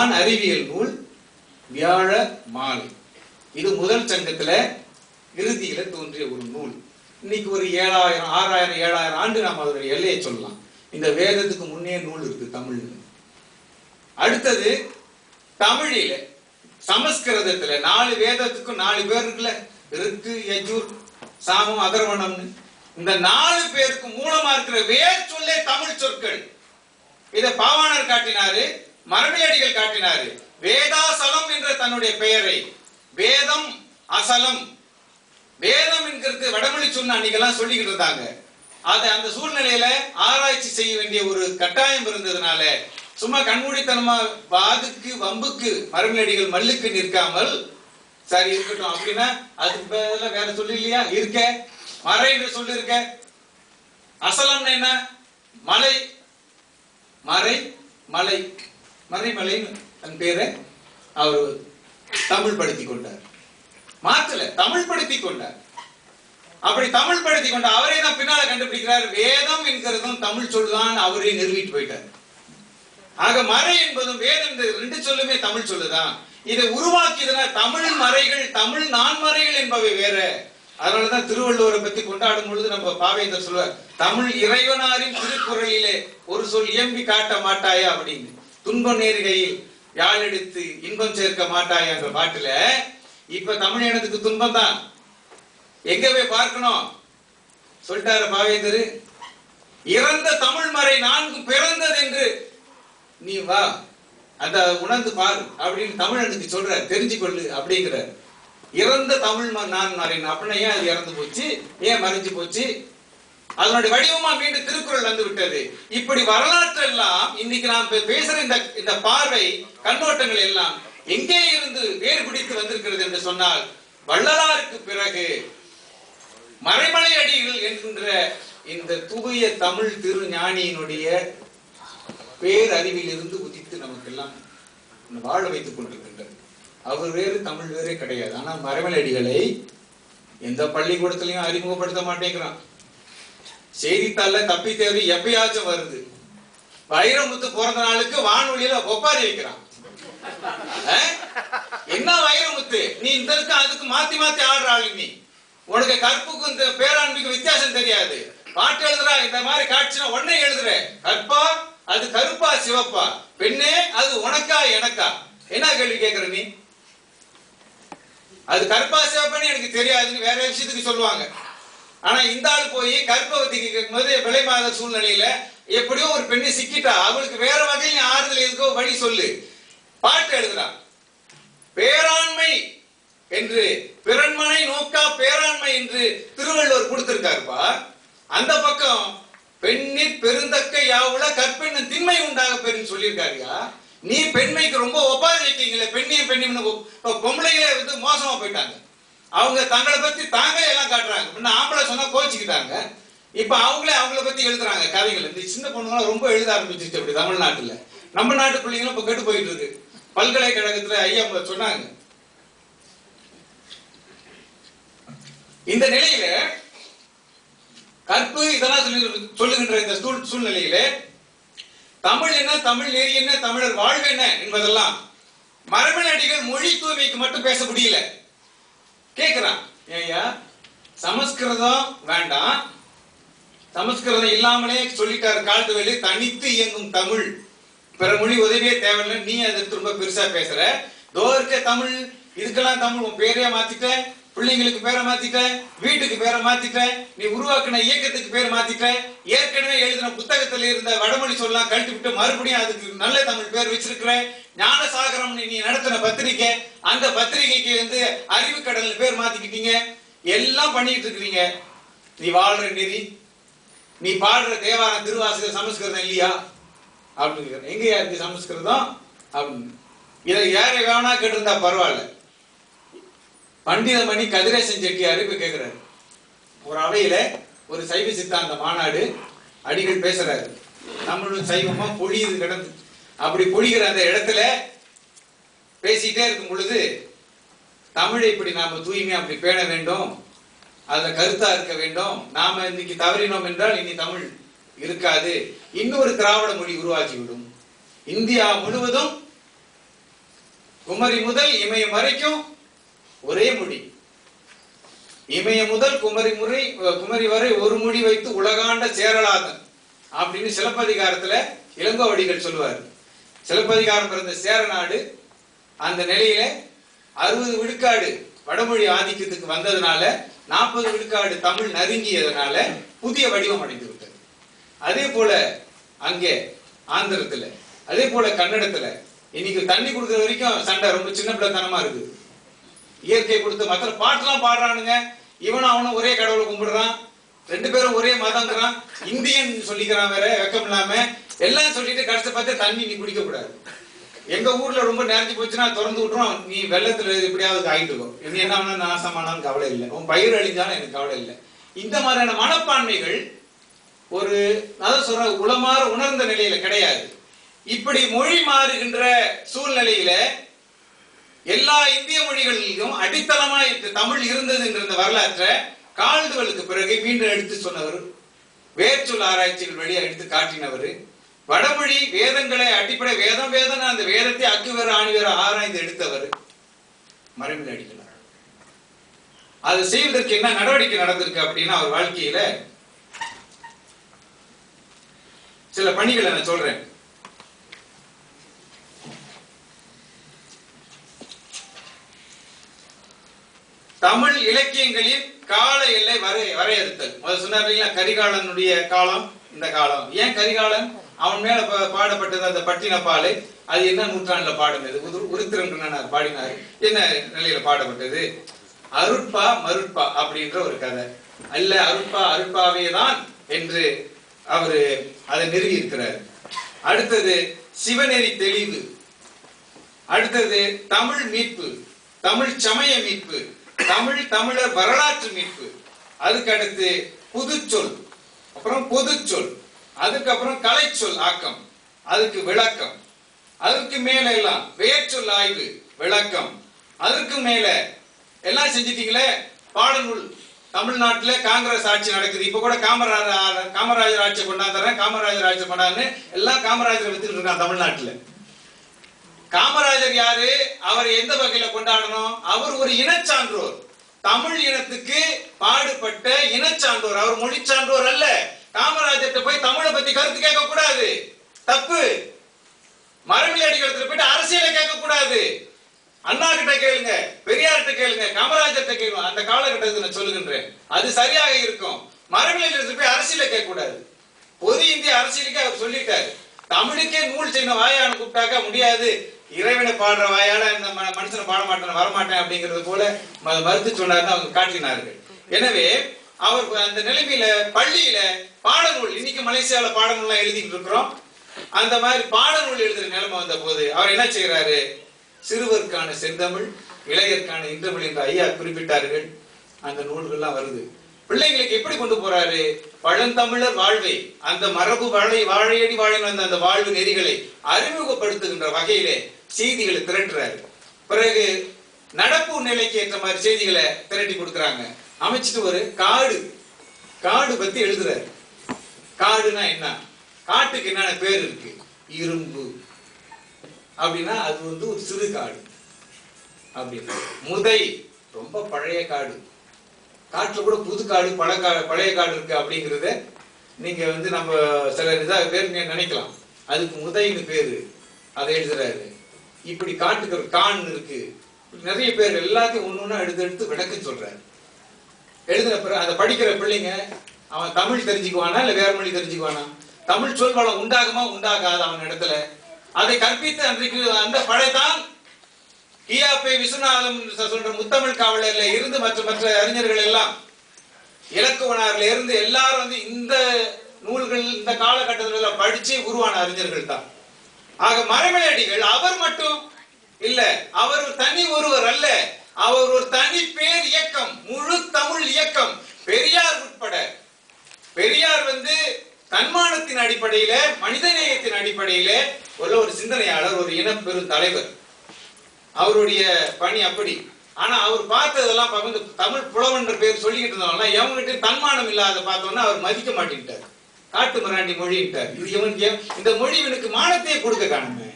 நான் அறிவியல் நூல் வியாழ மாலை இது முதல் சங்கத்துல இறுதியில தோன்றிய ஒரு நூல் இன்னைக்கு ஒரு ஏழாயிரம் ஆறாயிரம் ஏழாயிரம் ஆண்டு நாம் அதனுடைய எல்லையை சொல்லலாம் இந்த வேதத்துக்கு முன்னே நூல் இருக்கு தமிழ்ல அடுத்தது தமிழில சமஸ்கிருதத்துல நாலு வேதத்துக்கும் நாலு பேர் இருக்குல்ல இருக்கு யஜூர் சாமம் அதர்வணம்னு இந்த நாலு பேருக்கு மூலமா இருக்கிற வேர் சொல்லே தமிழ் சொற்கள் இத பாவாணர் காட்டினாரு மரபியடிகள் காட்டினாரு வேதாசலம் என்ற தன்னுடைய பெயரை வேதம் அசலம் வேதம் என்கிறது வடமொழி சொன்ன அன்னைக்கெல்லாம் சொல்லிக்கிட்டு இருந்தாங்க அது அந்த சூழ்நிலையில ஆராய்ச்சி செய்ய வேண்டிய ஒரு கட்டாயம் இருந்ததுனால சும்மா கண்மூடித்தனமா வாதுக்கு வம்புக்கு மரபியடிகள் மல்லுக்கு நிற்காமல் சரி இருக்கட்டும் அப்படின்னா அதுக்கு பதிலா வேற சொல்லு இல்லையா இருக்க மறை என்று சொல்லி இருக்க அசலம்னா என்ன மலை மறை மலை மறைமலைன்னு தன் பேரை அவர் தமிழ் படுத்தி கொண்டார் மாற்றல தமிழ் படுத்தி கொண்டார் அப்படி தமிழ் படுத்தி கொண்ட அவரே தான் பின்னால கண்டுபிடிக்கிறார் வேதம் என்கிறதும் தமிழ் சொல்லுதான் அவரே நிறுவிட்டு போயிட்டார் ஆக மறை என்பதும் வேதம் இந்த ரெண்டு சொல்லுமே தமிழ் சொல்லுதான் இதை உருவாக்கியதுனா தமிழ் மறைகள் தமிழ் நான்மறைகள் என்பவை வேற அதனாலதான் திருவள்ளுவரை பத்தி கொண்டாடும் பொழுது நம்ம பாவேந்தர் சொல்லுவார் தமிழ் இறைவனாரின் திருக்குறளிலே ஒரு சொல் இயம்பி காட்ட மாட்டாயா அப்படின்னு துன்பம் நேருகையில் யாழ் எடுத்து இன்பம் சேர்க்க மாட்டாயா என்ற பாட்டுல இப்ப தமிழ் இனத்துக்கு துன்பம் தான் எங்க போய் பார்க்கணும் சொல்லிட்டாரு பாவேந்தர் இறந்த தமிழ் மறை நான்கு பிறந்தது என்று நீ வா அந்த உணர்ந்து பாரு அப்படின்னு தமிழனுக்கு சொல்ற தெரிஞ்சு கொள்ளு அப்படிங்கிறார் இறந்த தமிழ் ம- நான் மறைன் அப்படின்னா ஏன் அது இறந்து போச்சு ஏன் மறைஞ்சு போச்சு அதனுடைய வடிவமா மீண்டும் திருக்குறள் வந்து விட்டது இப்படி வரலாற்று எல்லாம் இன்னைக்கு நாம் பே- பேசுற இந்த இந்த பார்வை கண்ணோட்டங்கள் எல்லாம் எங்கே இருந்து வேறு பிடித்து வந்திருக்கிறது என்று சொன்னால் வள்ளலாருக்கு பிறகு மறைமலை அடிகள் என்கின்ற இந்த தூய தமிழ் திருஞானியினுடைய பேரறிவில் இருந்து உதித்து நமக்கெல்லாம் வாழ வைத்துக் கொண்டிருக்கின்றது அவர் வேறு தமிழ் வேறே கிடையாது ஆனா மறைமலை அடிகளை எந்த பள்ளிக்கூடத்திலையும் அறிமுகப்படுத்த மாட்டேங்கிறான் செய்தித்தாள்ல தப்பி தேவை எப்பயாச்சும் வருது வைரமுத்து பிறந்த நாளுக்கு வானொலியில ஒப்பாரி வைக்கிறான் அஹ்? என்ன வைரமுத்து நீ இந்த இருக்கு அதுக்கு மாத்தி மாத்தி ஆடுற ஆளு நீ உனக்கு கற்புக்கும் இந்த பேராண்மைக்கும் வித்தியாசம் தெரியாது பாட்டு எழுதுறா இந்த மாதிரி காட்சினா உடனே எழுதுற கற்பா அது கருப்பா சிவப்பா பெண்ணே அது உனக்கா எனக்கா என்ன கேள்வி கேக்குற நீ அது கருப்பா சிவப்பான்னு எனக்கு தெரியாதுன்னு வேற விஷயத்துக்கு சொல்லுவாங்க ஆனா இந்த ஆள் போய் கர்ப்பவதிக்கு கேட்கும்போது விலை மாத சூழ்நிலையில எப்படியோ ஒரு பெண்ணை சிக்கிட்டா அவளுக்கு வேற வகையில் ஆறுதல் எதுக்கோ வழி சொல்லு பாட்டு எழுதுறான் பேராண்மை என்று பிறன்மனை நோக்கா பேராண்மை என்று திருவள்ளுவர் கொடுத்திருக்காருப்பா அந்த பக்கம் பெண்ணிற் பெருந்தக்க யாவுல கற்பெண்ணன் திண்மை உண்டாக பெருன்னு சொல்லியிருக்காருயா நீ பெண்மைக்கு ரொம்ப ஒப்பாரி வைக்கீங்களே பெண்ணையும் பெண்ணையும் இப்ப பொம்பளைங்களே வந்து மோசமா போயிட்டாங்க அவங்க தங்களை பத்தி தாங்களே எல்லாம் காட்டுறாங்க முன்ன ஆம்பளை சொன்னா கோச்சிக்கிட்டாங்க இப்ப அவங்களே அவங்கள பத்தி எழுதுறாங்க கதைகள் இந்த சின்ன பொண்ணுங்களாம் ரொம்ப எழுத ஆரம்பிச்சிருச்சு அப்படி தமிழ்நாட்டுல நம்ம நாட்டு பிள்ளைங்களும் இப்ப கெட்டு போயிட்டு இருக்கு பல்கலைக்கழகத்துல ஐயா அவங்க சொன்னாங்க இந்த நிலையில கற்பு இதெல்லாம் சொல்லி சொல்லுகின்ற இந்த சூழ் சூழ்நிலையில தமிழ் என்ன தமிழ் நெறி என்ன தமிழர் வாழ்வு என்ன என்பதெல்லாம் மரபணடிகள் மொழி தூய்மைக்கு மட்டும் பேச முடியல கேக்குறான் ஏய்யா சமஸ்கிருதம் வேண்டாம் சமஸ்கிருதம் இல்லாமலே சொல்லிட்டாரு கால்டுவேலு தனித்து இயங்கும் தமிழ் பிற மொழி உதவியே தேவையில்லை நீ அதை திரும்ப பெருசா பேசுற தோ இருக்க தமிழ் இதுக்கெல்லாம் தமிழ் உன் பேரையே மாத்திட்ட பிள்ளைங்களுக்கு பேரை மாத்திட்ட வீட்டுக்கு பேரை மாத்திட்ட நீ உருவாக்கின இயக்கத்துக்கு பேர் மாத்திட்ட ஏற்கனவே எழுதின புத்தகத்துல இருந்த வடமொழி சொல்லலாம் கழட்டி விட்டு மறுபடியும் அதுக்கு நல்ல தமிழ் பேர் வச்சிருக்கிற ஞானசாகரம் நீ நடத்தின பத்திரிக்கை அந்த பத்திரிகைக்கு வந்து அறிவு கடல் பேர் மாத்திக்கிட்டீங்க எல்லாம் பண்ணிட்டு இருக்கிறீங்க நீ வாழ்ற நெறி நீ பாடுற தேவாரம் திருவாசக சமஸ்கிருதம் இல்லையா அப்படின்னு எங்கயா இருக்கு சமஸ்கிருதம் அப்படின்னு இதை யாரை வேணா கேட்டிருந்தா பரவாயில்ல பண்டிதமணி கதிரேசன் செட்டியார் இப்ப கேக்குறாரு ஒரு அவையில ஒரு சைவ சித்தாந்த மாநாடு அடிகள் பேசுறாரு தமிழ் சைவமா பொழியுது கிடந்து அப்படி பொழிகிற அந்த இடத்துல பேசிட்டே இருக்கும் பொழுது தமிழை இப்படி நாம தூய்மையா அப்படி பேண வேண்டும் அதுல கருத்தா இருக்க வேண்டும் நாம இன்னைக்கு தவறினோம் என்றால் இனி தமிழ் இருக்காது இன்னொரு திராவிட மொழி உருவாக்கி விடும் இந்தியா முழுவதும் குமரி முதல் இமயம் வரைக்கும் ஒரே மொழி இமயம் முதல் குமரி முறை குமரி வரை ஒரு மொழி வைத்து உலகாண்ட சேரலாதன் அப்படின்னு சிலப்பதிகாரத்துல இளங்கோவடிகள் சொல்லுவார் சிலப்பதிகாரம் பிறந்த சேர நாடு அந்த நிலையில அறுபது விழுக்காடு வடமொழி ஆதிக்கத்துக்கு வந்ததுனால நாற்பது விழுக்காடு தமிழ் நறுங்கியதுனால புதிய வடிவம் அடைந்து விட்டது அதே போல அங்கே ஆந்திரத்துல அதே போல கன்னடத்துல இன்னைக்கு தண்ணி கொடுக்குற வரைக்கும் சண்டை ரொம்ப சின்ன பிள்ளைத்தனமா இருக்குது இயற்கை கொடுத்து மற்ற பாட்டுலாம் பாடுறானுங்க இவனும் அவனும் ஒரே கடவுளை கும்பிடுறான் ரெண்டு பேரும் ஒரே மதங்கிறான் இந்தியன் சொல்லிக்கிறான் வேற வெக்கம் இல்லாம எல்லாம் சொல்லிட்டு கடைசி பார்த்து தண்ணி நீ குடிக்க கூடாது எங்க ஊர்ல ரொம்ப நேரஞ்சு போச்சுன்னா திறந்து விட்டுரும் நீ வெள்ளத்துல எப்படியாவது ஆயிட்டுக்கோ இது என்ன ஆனா நாசமானாலும் கவலை இல்லை உன் பயிர் அழிஞ்சாலும் எனக்கு கவலை இல்லை இந்த மாதிரியான மனப்பான்மைகள் ஒரு அதான் சொல்ற உளமாற உணர்ந்த நிலையில கிடையாது இப்படி மொழி மாறுகின்ற சூழ்நிலையில எல்லா இந்திய மொழிகளிலும் அடித்தளமா இந்த தமிழ் இருந்தது என்ற இந்த வரலாற்றை கால்டுவலுக்கு பிறகு மீண்டும் எடுத்து சொன்னவர் வேர்ச்சொல் ஆராய்ச்சிகள் வழியா எடுத்து காட்டினவர் வடமொழி வேதங்களை அடிப்படை வேதம் வேதம் அந்த வேதத்தை அக்கு வேற ஆணி வேற ஆராய்ந்து எடுத்தவர் மறைவில் அடிக்கலாம் அது செய்வதற்கு என்ன நடவடிக்கை நடந்திருக்கு அப்படின்னா அவர் வாழ்க்கையில சில பணிகளை நான் சொல்றேன் தமிழ் இலக்கியங்களின் கால எல்லை வரை வரையறுத்தல் முதல்ல சொன்னார் இல்லைங்களா கரிகாலனுடைய காலம் இந்த காலம் ஏன் கரிகாலன் அவன் மேல பா- பாடப்பட்டது அந்த பட்டினப்பாலை அது என்ன நூற்றாண்டுல பாடினது உரு- உருத்திரங்கண்ணனார் பாடினார் என்ன நிலையில பாடப்பட்டது அருட்பா மருட்பா அப்படின்ற ஒரு கதை அல்ல அருட்பா அருட்பாவே தான் என்று அவரு அதை நிறுவி இருக்கிறார் அடுத்தது சிவநெறி தெளிவு அடுத்தது தமிழ் மீட்பு தமிழ் சமய மீட்பு தமிழ் தமிழர் வரலாற்று மீட்பு அதுக்கு அடுத்து புதுச்சொல் அப்புறம் பொதுச்சொல் அதுக்கப்புறம் கலைச்சொல் ஆக்கம் அதுக்கு விளக்கம் அதுக்கு மேல எல்லாம் பெயர்ச்சொல் ஆய்வு விளக்கம் அதுக்கு மேல எல்லாம் செஞ்சிட்டீங்களே பாடநூல் தமிழ்நாட்டுல காங்கிரஸ் ஆட்சி நடக்குது இப்ப கூட காமராஜர் காமராஜர் ஆட்சி கொண்டாந்துறேன் காமராஜர் ஆட்சி கொண்டாந்து எல்லாம் காமராஜரை வித்துட்டு இருக்கான் தமிழ்நாட்டுல காமராஜர் யாரு அவர் எந்த வகையில கொண்டாடணும் அவர் ஒரு இனச்சான்றோர் தமிழ் இனத்துக்கு பாடுபட்ட இனச்சான்றோர் அவர் மொழி சான்றோர் அல்ல காமராஜர்கிட்ட போய் தமிழை பத்தி கருத்து கேட்க கூடாது தப்பு மரபில் அடிக்கிறதுல போயிட்டு அரசியலை கேட்க கூடாது அண்ணா கிட்ட கேளுங்க பெரியார்கிட்ட கேளுங்க காமராஜர்கிட்ட கேளுங்க அந்த காலகட்டத்தில் நான் சொல்லுகின்றேன் அது சரியாக இருக்கும் மரபில் போய் அரசியலை கேட்க கூடாது பொது இந்திய அரசியலுக்கு அவர் சொல்லிட்டாரு தமிழுக்கே நூல் செய்யணும் வாயான்னு கூப்பிட்டாக்கா முடியாது இறைவனை பாடுற வாயால இந்த ம- மனுஷனை பாட மாட்டேன் வரமாட்டேன் அப்படிங்கிறது போல ம- மறுத்து சொன்னார்னு அவங்க காட்டினார்கள் எனவே அவர் அந்த நிலைமையில பள்ளியில பாடநூல் இன்னைக்கு மலேசியால பாடநூல்லாம் எழுதிட்டு இருக்கிறோம் அந்த மாதிரி பாடநூல் எழுதுற நிலைமை வந்த போது அவர் என்ன செய்யறாரு சிறுவருக்கான செந்தமிழ் இளையருக்கான இன்றமிழ் என்று ஐயா குறிப்பிட்டார்கள் அந்த நூல்கள்லாம் வருது பிள்ளைங்களுக்கு எப்படி கொண்டு போறாரு பழந்தமிழர் வாழ்வை அந்த மரபு வாழை வாழையடி வாழின் வந்த அந்த வாழ்வு நெறிகளை அறிமுகப்படுத்துகின்ற வகையிலே செய்திகளை திரட்டுறாரு பிறகு நடப்பு நிலைக்கு ஏற்ற மாதிரி செய்திகளை திரட்டி கொடுக்குறாங்க அமைச்சிட்டு ஒரு காடு காடு பத்தி எழுதுறாரு காடுனா என்ன காட்டுக்கு என்னென்ன பேர் இருக்கு இரும்பு அப்படின்னா அது வந்து ஒரு சிறு காடு அப்படின்னா முதை ரொம்ப பழைய காடு காட்டுல கூட புது காடு பழ கா பழைய காடு இருக்கு அப்படிங்கறத நீங்க வந்து நம்ம சில இதா பேர் நீங்க நினைக்கலாம் அதுக்கு முதைன்னு பேரு அதை எழுதுறாரு இப்படி காட்டுக்கு ஒரு கான் இருக்கு நிறைய பேர் எல்லாத்தையும் ஒண்ணு ஒண்ணா எடுத்து எடுத்து விளக்கம் சொல்றாரு எழுதுன பிறகு அதை படிக்கிற பிள்ளைங்க அவன் தமிழ் தெரிஞ்சுக்குவானா இல்ல வேற மொழி தெரிஞ்சுக்குவானா தமிழ் சொல் வளம் உண்டாகுமா உண்டாகாது அவன் இடத்துல அதை கற்பித்து அன்றைக்கு அந்த படைத்தான் கியாப்பை விஸ்வநாதம் சொல்ற முத்தமிழ் காவலர்ல இருந்து மற்ற மற்ற அறிஞர்கள் எல்லாம் இலக்குவனார்ல இருந்து எல்லாரும் வந்து இந்த நூல்கள் இந்த காலகட்டத்துல எல்லாம் படிச்சு உருவான அறிஞர்கள் தான் ஆக மரமலையடிகள் அவர் மட்டும் இல்ல அவர் ஒரு தனி ஒருவர் அல்ல அவர் ஒரு தனி பேர் இயக்கம் முழு தமிழ் இயக்கம் பெரியார் உட்பட பெரியார் வந்து தன்மானத்தின் அடிப்படையில மனிதநேயத்தின் அடிப்படையில உள்ள ஒரு சிந்தனையாளர் ஒரு இனப்பெரும் தலைவர் அவருடைய பணி அப்படி ஆனா அவர் பார்த்ததெல்லாம் பார்க்கும் இந்த தமிழ் புலவன்ற பேர் சொல்லிக்கிட்டு இருந்தவங்க எவங்கிட்ட தன்மானம் இல்லாத பார்த்தோன்னா அவர் மதிக்க மாட்டேன்ட்டார் காட்டு மிராண்டி மொழின்ட்டார் இது இவனுக்கு ஏன்- இந்த மொழி இவனுக்கு மானத்தையே கொடுக்க காணுமே